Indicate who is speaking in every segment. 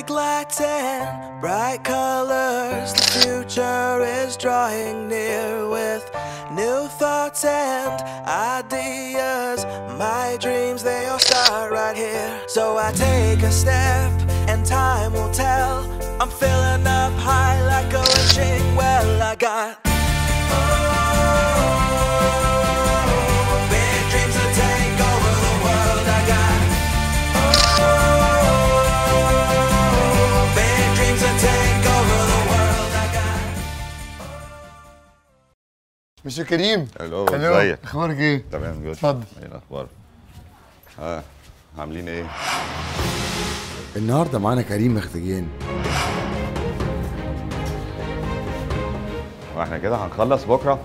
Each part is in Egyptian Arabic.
Speaker 1: Big lights and bright colors. The future is drawing near with new thoughts and ideas. My dreams, they all start right here. So I take a step and time will tell. I'm filling up high like a wishing well. I got big dreams to take over the world. I got big dreams to take over the world. I got.
Speaker 2: مسيو كريم
Speaker 3: الو
Speaker 2: الو
Speaker 3: ازيك
Speaker 2: اخبارك ايه؟
Speaker 3: تمام جود
Speaker 2: اتفضل.
Speaker 3: ايه الاخبار ها عاملين ايه
Speaker 2: النهارده معانا كريم مختجين
Speaker 3: واحنا كده هنخلص بكره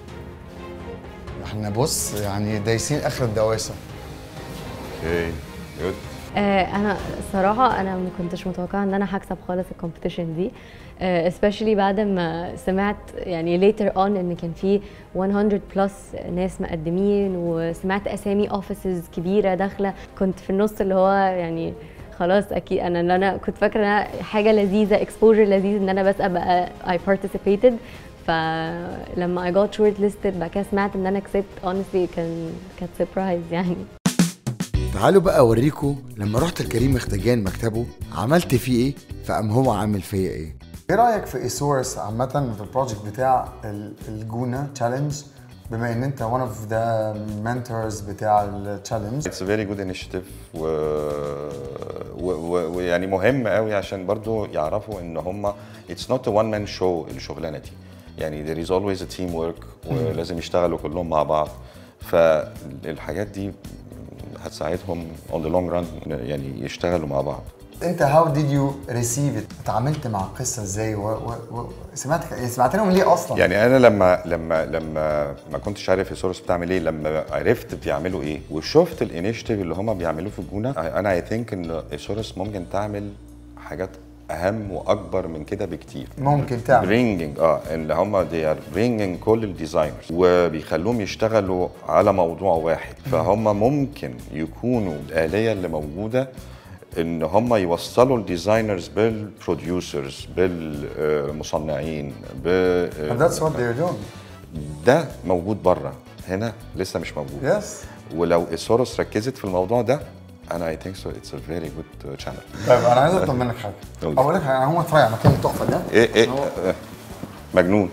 Speaker 2: احنا بص يعني دايسين اخر الدواسه
Speaker 3: اوكي جود
Speaker 4: آه، انا صراحه انا ما كنتش متوقعه ان انا هكسب خالص الكومبيتيشن دي آه، especially بعد ما سمعت يعني later on ان كان في 100 بلس ناس مقدمين وسمعت اسامي اوفيسز كبيره داخله كنت في النص اللي هو يعني خلاص اكيد انا اللي انا كنت فاكره انها حاجه لذيذه اكسبوجر لذيذ ان انا بس ابقى I participated فلما I got shortlisted بعد كده سمعت ان انا كسبت honestly كان كانت سربرايز يعني
Speaker 2: تعالوا بقى اوريكم لما رحت لكريم مختجان مكتبه عملت فيه ايه فقام هو عامل فيا ايه ايه رايك في ايسورس عامه في البروجكت بتاع ال- الجونه تشالنج بما ان انت one of the mentors بتاع التشالنج
Speaker 3: اتس فيري جود انيشيتيف و... و... و... ويعني مهم قوي عشان برضو يعرفوا ان هم اتس نوت وان مان شو الشغلانه دي يعني there is always a team work ولازم يشتغلوا كلهم مع بعض فالحاجات دي هتساعدهم on the long run يعني يشتغلوا مع بعض
Speaker 2: انت هاو ديد يو ريسيف ات اتعاملت مع القصه ازاي و... و... و... سمعت يعني سمعت لهم ليه اصلا
Speaker 3: يعني انا لما لما لما ما كنتش عارف السورس بتعمل ايه لما عرفت بيعملوا ايه وشفت الانيشيتيف اللي هم بيعملوه في الجونه انا اي ثينك ان السورس ممكن تعمل حاجات اهم واكبر من كده بكتير
Speaker 2: ممكن تعمل
Speaker 3: برينجينج اه اللي هم they are bringing كل الديزاينرز وبيخلوهم يشتغلوا على موضوع واحد فهم ممكن يكونوا الآلية اللي موجودة ان هم يوصلوا الديزاينرز بالبروديوسرز بالمصنعين ب
Speaker 2: And that's what they're doing
Speaker 3: ده موجود بره هنا لسه مش موجود
Speaker 2: يس
Speaker 3: ولو السورس ركزت في الموضوع ده انا اي ثينك سو اتس ا فيري جود شانل
Speaker 2: طيب انا عايز اطلب منك حاجه
Speaker 3: قول.
Speaker 2: اقول لك حاجه انا هقوم اتفرج على مكان التحفه ده
Speaker 3: ايه ايه آه، مجنون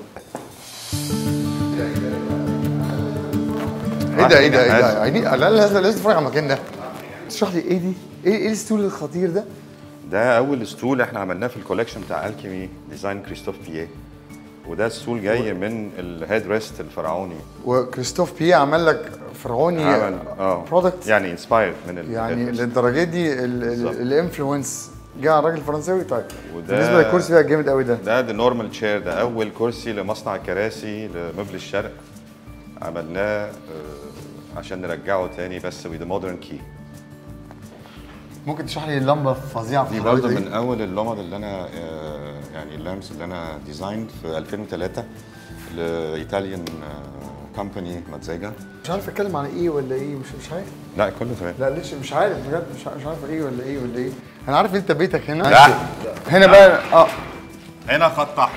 Speaker 2: ايه ده ايه ده ايه
Speaker 3: عايز-
Speaker 2: ده يعني لا لازم لازم اتفرج على المكان ده تشرح لي ايه دي ايه ايه الستول الخطير ده
Speaker 3: ده اول ستول احنا عملناه في الكولكشن بتاع الكيمي ديزاين كريستوف بيه وده الستول جاي من الهيد ريست الفرعوني
Speaker 2: وكريستوف بيه عمل لك فرعوني
Speaker 3: عمل اه
Speaker 2: برودكت
Speaker 3: يعني انسبايرد من ال
Speaker 2: يعني
Speaker 3: headrest.
Speaker 2: للدرجه دي
Speaker 3: بالظبط.
Speaker 2: الانفلونس جه على الراجل الفرنساوي طيب
Speaker 3: وده-
Speaker 2: بالنسبه للكرسي بقى جامد قوي ده
Speaker 3: ده ده نورمال تشير ده اول كرسي لمصنع الكراسي لمبل الشرق عملناه آه، عشان نرجعه تاني بس with مودرن كي
Speaker 2: ممكن تشرح لي اللمبه الفظيعه في
Speaker 3: دي
Speaker 2: الحلويات
Speaker 3: برضه
Speaker 2: دي؟
Speaker 3: من اول اللمض اللي انا آه، يعني اللامس اللي انا ديزايند في 2003 لايطاليان كومباني ماتزيجا
Speaker 2: مش عارف اتكلم على ايه ولا ايه مش مش عارف
Speaker 3: لا كله تمام
Speaker 2: لا ليش مش عارف بجد مش عارف, مش عارف ايه ولا ايه ولا ايه انا عارف انت بيتك هنا
Speaker 3: لا.
Speaker 2: هنا بقى اه
Speaker 3: هنا خط احمر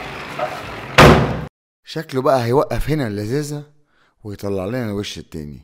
Speaker 2: شكله بقى هيوقف هنا اللذاذه ويطلع لنا الوش التاني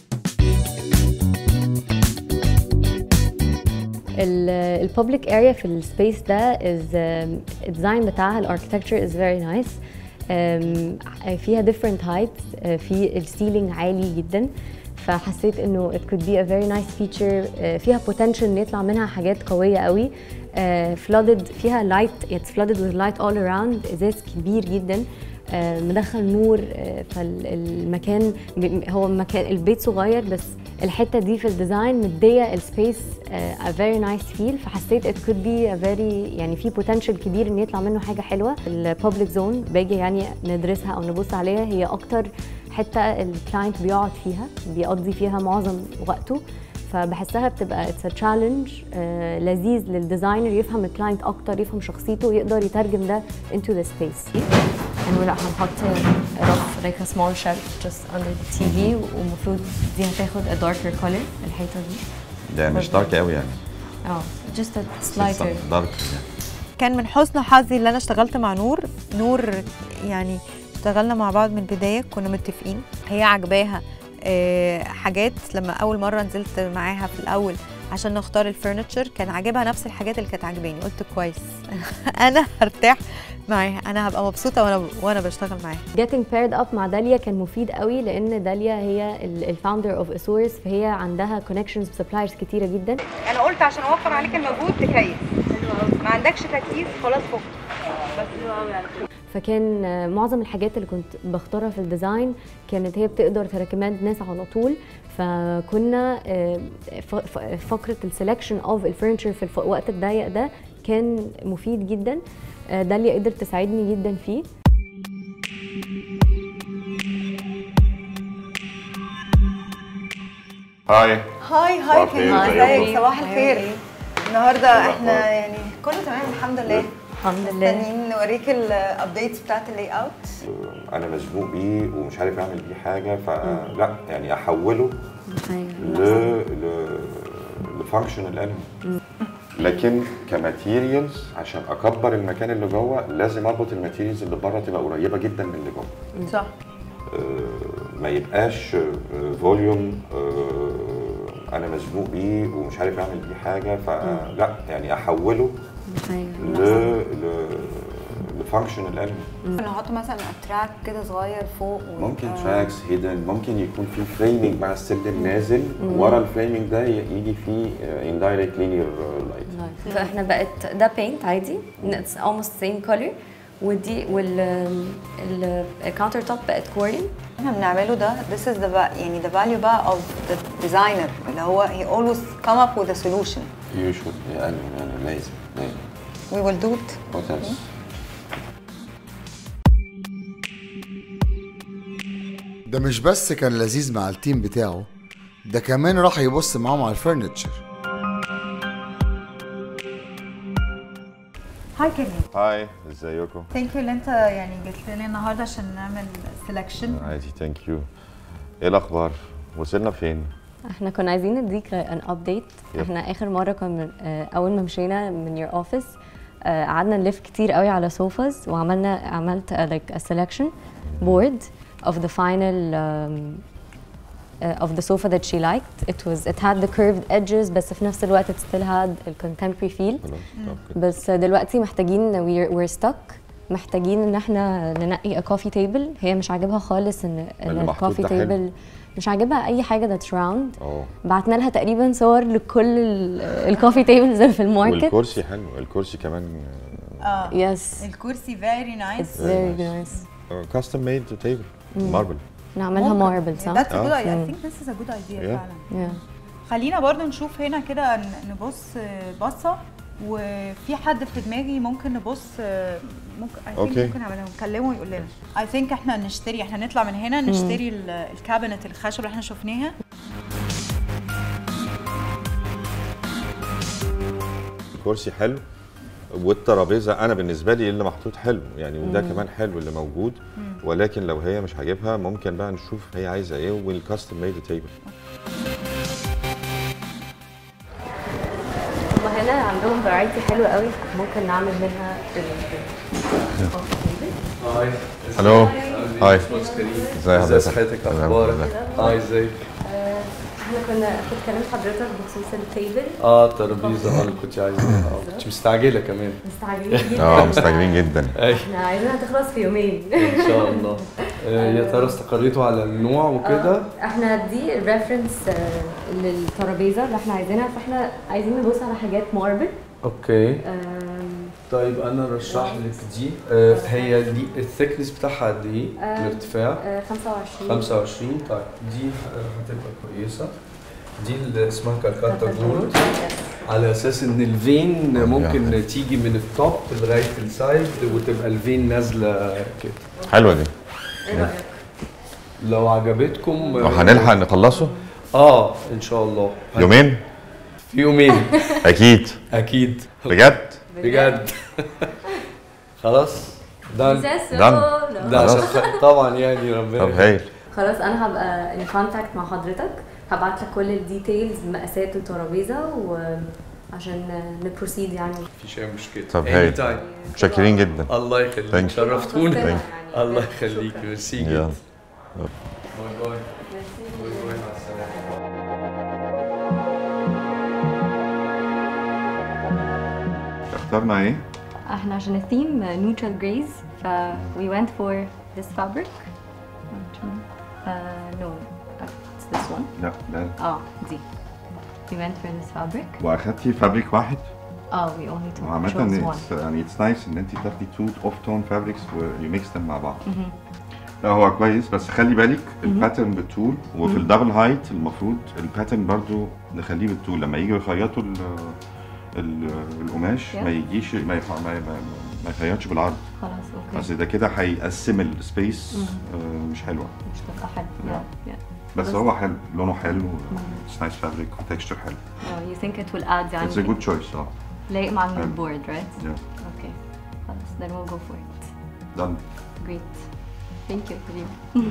Speaker 4: الببليك اريا في السبيس ده از الديزاين بتاعها الاركتكتشر از فيري نايس فيها different heights uh, في السيلينج عالي جدا فحسيت انه it could be a very nice feature uh, فيها potential ان يطلع منها حاجات قويه قوي uh, flooded فيها light it's flooded with light all around ازاز كبير جدا آه، مدخل نور آه، فالمكان ب- هو مكان البيت صغير بس الحته دي في الديزاين مديه السبيس a very nice feel فحسيت it could be a very يعني في potential كبير ان يطلع منه حاجه حلوه الببليك زون باجي يعني ندرسها او نبص عليها هي اكتر حته الكلاينت بيقعد فيها بيقضي فيها معظم وقته فبحسها بتبقى اتس تشالنج لذيذ للديزاينر يفهم الكلاينت اكتر يفهم شخصيته يقدر يترجم ده into the space
Speaker 5: انه لا هنحط رف like a small shelf just under the TV ومفروض دي هتاخد a darker color الحيطه دي
Speaker 3: ده مش دارك قوي يعني
Speaker 5: اه just a slighter
Speaker 3: دارك
Speaker 6: كان من حسن حظي اللي انا اشتغلت مع نور نور يعني اشتغلنا مع بعض من البدايه كنا متفقين هي عجباها آه، حاجات لما اول مره نزلت معاها في الاول عشان نختار الفurniture كان عاجبها نفس الحاجات اللي كانت عاجباني قلت كويس انا هرتاح معاها انا هبقى مبسوطه وانا وانا بشتغل معاها
Speaker 4: getting paired up مع داليا كان مفيد قوي لان داليا هي الفاوندر اوف اسورس فهي عندها كونكشنز بسبلايرز كتيره جدا
Speaker 6: انا قلت عشان اوفر عليك المجهود تكيف ما عندكش تكييف خلاص فوق
Speaker 4: فكان آه، معظم الحاجات اللي كنت بختارها في الديزاين كانت هي بتقدر تركمند ناس على طول فكنا آه، ف- ف- فقره السelection اوف الفurniture في الف- الوقت الضيق ده كان مفيد جدا آه، داليا قدرت تساعدني جدا فيه
Speaker 3: هاي
Speaker 6: هاي
Speaker 3: صباح
Speaker 6: هاي
Speaker 3: الخير،
Speaker 6: كريم
Speaker 3: ازيكم؟
Speaker 6: ازيك صباح الخير النهارده احنا يعني كله تمام الحمد لله
Speaker 4: الحمد لله
Speaker 6: مستنيين نوريك الابديتس بتاعت اللاي اوت
Speaker 3: انا مزنوق بيه ومش عارف اعمل بيه حاجه فلا يعني احوله ل ل لفانكشنال element لكن كماتيريالز عشان اكبر المكان اللي جوه لازم اربط الماتيريالز اللي بره تبقى قريبه جدا من اللي جوه
Speaker 6: صح
Speaker 3: آه، ما يبقاش فوليوم انا مزنوق بيه ومش عارف اعمل بيه حاجه فلا يعني احوله ل ل لفانكشنال element
Speaker 6: نحط مثلا تراك كده صغير فوق و-
Speaker 3: ممكن
Speaker 6: آه.
Speaker 3: تراكس هيدن ممكن يكون في فريمنج مع السلم نازل ورا الفريمنج ده ي- يجي فيه اندايركت لينير لايت
Speaker 5: فاحنا بقت ده paint عادي it's almost same color ودي وال الكاونتر توب بقت كورين
Speaker 6: احنا بنعمله ده this is the va- يعني the value بقى of the designer اللي هو he always come up with a solution
Speaker 3: يو شود يعني يعني لازم لازم
Speaker 6: we will do it
Speaker 3: What else?
Speaker 2: ده مش بس كان لذيذ مع التيم بتاعه ده كمان راح يبص معاهم على الفرنتشر
Speaker 7: هاي كريم
Speaker 3: هاي ازيكم
Speaker 7: ثانك يو اللي انت يعني جيت لنا النهارده عشان نعمل سelection
Speaker 3: عادي ثانك يو ايه الاخبار وصلنا فين
Speaker 4: احنا كنا عايزين نديك ان ابديت
Speaker 3: Yep.
Speaker 4: احنا اخر مره كنا آه، اول ما مشينا من يور اوفيس قعدنا نلف كتير قوي على سوفاز وعملنا عملت uh, like a selection board of the final um, uh, of the sofa that she liked it was it had the curved edges بس في نفس الوقت it still had a contemporary feel
Speaker 3: خلاص طب كده.
Speaker 4: بس دلوقتي محتاجين we're, we're stuck محتاجين ان احنا ننقي a coffee table هي مش عاجبها خالص ان ان
Speaker 3: اللي محطوط
Speaker 4: الكوفي
Speaker 3: ده حلو.
Speaker 4: تيبل مش عاجبها اي حاجه that's round
Speaker 3: اه
Speaker 4: بعتنا لها تقريبا صور لكل ال- الكوفي تيبلز اللي في الماركت
Speaker 3: والكرسي حلو الكرسي كمان
Speaker 7: اه
Speaker 4: يس
Speaker 7: الكرسي فيري نايس
Speaker 4: it's very nice
Speaker 3: كاستم ميد تيبل ماربل
Speaker 4: نعملها ماربل صح؟
Speaker 7: That's a good
Speaker 3: آه.
Speaker 7: idea. I think this is a good idea
Speaker 3: Yeah.
Speaker 7: فعلا
Speaker 4: Yeah.
Speaker 7: خلينا برضو نشوف هنا كده ن- نبص بصة وفي حد في دماغي ممكن نبص ممكن I think
Speaker 3: أوكي.
Speaker 7: ممكن نعملها نكلمه ويقول لنا I think احنا نشتري احنا نطلع من هنا نشتري ال- الكابينت الخشب اللي احنا شفناها
Speaker 3: الكرسي حلو والترابيزه انا بالنسبه لي اللي محطوط حلو يعني وده كمان حلو اللي موجود ولكن لو هي مش عاجبها ممكن بقى نشوف هي عايزه ايه والكاستم ميد تيبل
Speaker 4: هما هنا عندهم فرايتي حلوه قوي ممكن نعمل منها
Speaker 8: هاي
Speaker 3: الو هاي
Speaker 8: باشمهندس كريم
Speaker 3: ازي
Speaker 8: ازي
Speaker 3: حضرتك
Speaker 8: صحتك
Speaker 3: تمام،
Speaker 8: اخبارك
Speaker 3: الحمد
Speaker 8: هاي ازيك
Speaker 4: احنا كنا كنت كلمت حضرتك بخصوص التيبل
Speaker 8: اه الترابيزه اه اللي كنت عايزاها اه كنت مستعجله كمان
Speaker 4: مستعجلين جدا
Speaker 3: اه مستعجلين جدا
Speaker 8: اي
Speaker 4: احنا عايزينها تخلص في يومين
Speaker 8: ان شاء الله آه، يا ترى استقريتوا على النوع وكده
Speaker 4: احنا دي الريفرنس للترابيزه اللي احنا عايزينها فاحنا عايزين نبص على حاجات ماربل
Speaker 8: اوكي طيب انا رشح لك دي آه، هي دي الثيكنس بتاعها قد ايه
Speaker 4: آه،
Speaker 8: الارتفاع
Speaker 4: 25
Speaker 8: 25 طيب دي آه، هتبقى كويسه دي اللي اسمها كالكاتا جولد على اساس ان الفين ممكن تيجي من التوب لغايه السايد وتبقى الفين نازله كده
Speaker 3: حلوه دي
Speaker 4: ايه رايك؟
Speaker 8: لو عجبتكم
Speaker 3: لو هنلحق نخلصه
Speaker 8: اه ان شاء الله
Speaker 3: يومين
Speaker 8: في يومين
Speaker 3: اكيد
Speaker 8: اكيد
Speaker 3: بجد
Speaker 8: بجد خلاص دان
Speaker 3: done.
Speaker 8: ده عشان
Speaker 3: خلاص.
Speaker 8: خ- طبعا يعني ربنا
Speaker 3: طب هايل
Speaker 4: خلاص انا هبقى ان كونتاكت مع حضرتك هبعت لك كل الديتيلز مقاسات الترابيزه و...
Speaker 5: عشان نبروسيد يعني
Speaker 8: مفيش اي مشكله
Speaker 3: طب
Speaker 8: Anytime.
Speaker 3: هاي متشكرين جدا
Speaker 8: الله
Speaker 3: Thank
Speaker 8: يخليك
Speaker 3: you.
Speaker 8: شرفتونا
Speaker 5: Thank
Speaker 8: الله يخليك ميرسي
Speaker 3: يلا
Speaker 8: جدا باي باي باي باي مع السلامه
Speaker 3: اخترنا ايه؟
Speaker 5: احنا عشان الثيم neutral grays ف we went for this fabric uh, no it's this one
Speaker 3: لا ده
Speaker 5: اه دي we went for this fabric
Speaker 3: واخدتي فابريك واحد
Speaker 5: اه we only took
Speaker 3: وعامة
Speaker 5: chose one
Speaker 3: it's- يعني اتس نايس ان انت تاخدي تو اوف تون فابريكس ويو ميكس them مع بعض لا هو كويس بس خلي بالك الباترن بالطول وفي الدبل هايت المفروض الباترن برضو نخليه بالطول لما يجوا يخيطوا ال ال القماش ما
Speaker 5: Yeah.
Speaker 3: يجيش ما يخ- ما ما, ما يخيطش بالعرض
Speaker 5: خلاص اوكي
Speaker 3: بس ده كده هيقسم السبيس مش حلوه
Speaker 5: مش تبقى حلو
Speaker 3: Yeah.
Speaker 5: yeah yeah
Speaker 3: بس هو حلو لونه حلو اتس نايس فابريك وتكستشر حلو
Speaker 5: oh, you think it will add يعني
Speaker 3: اتس ا جود تشويس اه
Speaker 5: لايق مع
Speaker 3: حلو.
Speaker 5: المود بورد right
Speaker 3: yeah
Speaker 5: okay خلاص then we'll go for it
Speaker 3: done
Speaker 5: great thank you كريم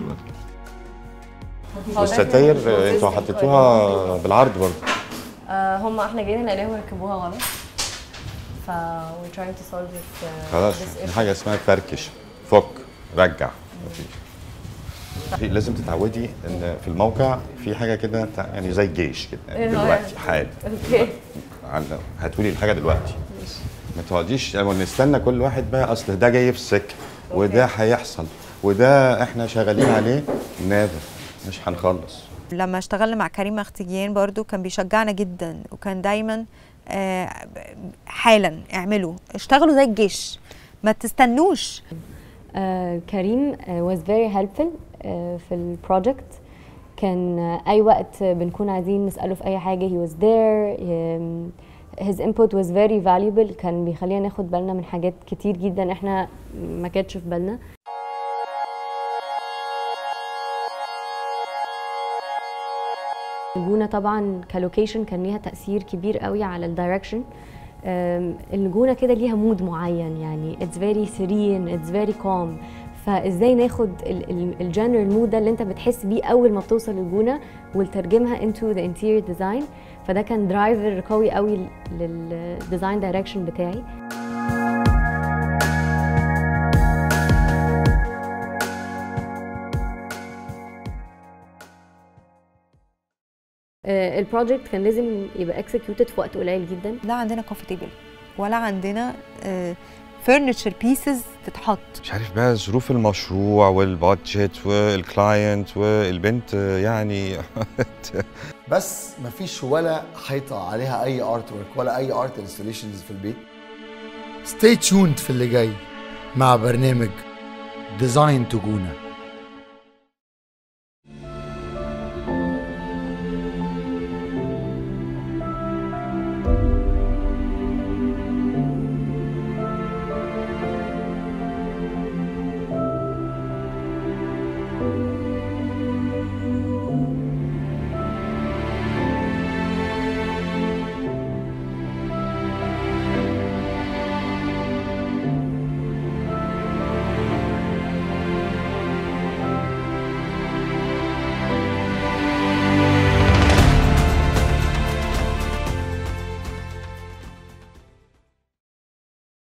Speaker 3: والستاير انتوا حطيتوها بالعرض برضه
Speaker 5: آه، هم احنا جايين نلاقيهم يركبوها غلط ف we're trying to solve this uh,
Speaker 3: خلاص
Speaker 5: this
Speaker 3: في
Speaker 5: issue.
Speaker 3: حاجه اسمها تفركش فك رجع مفيش في- لازم تتعودي ان في الموقع في حاجه كده تع- يعني زي الجيش كده
Speaker 5: إيه هو
Speaker 3: دلوقتي حال
Speaker 5: اوكي
Speaker 3: على- هاتولي الحاجه دلوقتي ما تقعديش يعني نستنى كل واحد بقى اصل ده جاي في السكه وده هيحصل وده احنا شغالين عليه نادر مش هنخلص
Speaker 6: لما اشتغلنا مع كريم اختيجيان برضو كان بيشجعنا جدا وكان دايما آه، حالا اعملوا اشتغلوا زي الجيش ما تستنوش
Speaker 4: آه، كريم آه، was very helpful آه، في البروجكت كان آه، اي وقت بنكون عايزين نساله في اي حاجه he was there um, his input was very valuable كان بيخلينا ناخد بالنا من حاجات كتير جدا احنا ما كانتش في بالنا الجونة طبعا كلوكيشن كان ليها تأثير كبير قوي على الدايركشن الجونة كده ليها مود معين يعني it's very serene it's very calm فازاي ناخد الجنرال مود ده اللي انت بتحس بيه اول ما بتوصل الجونة وترجمها into the interior design فده كان درايفر قوي قوي للديزاين دايركشن بتاعي البروجكت كان لازم يبقى اكسكيوتد في وقت قليل جدا
Speaker 6: لا عندنا كوفي تيبل ولا عندنا فرنتشر بيسز تتحط
Speaker 3: مش عارف بقى ظروف المشروع والبادجت والكلاينت والبنت يعني
Speaker 2: بس مفيش ولا حيطه عليها اي ارت ورك ولا اي ارت انستليشنز في البيت ستي تيوند في اللي جاي مع برنامج ديزاين تجونه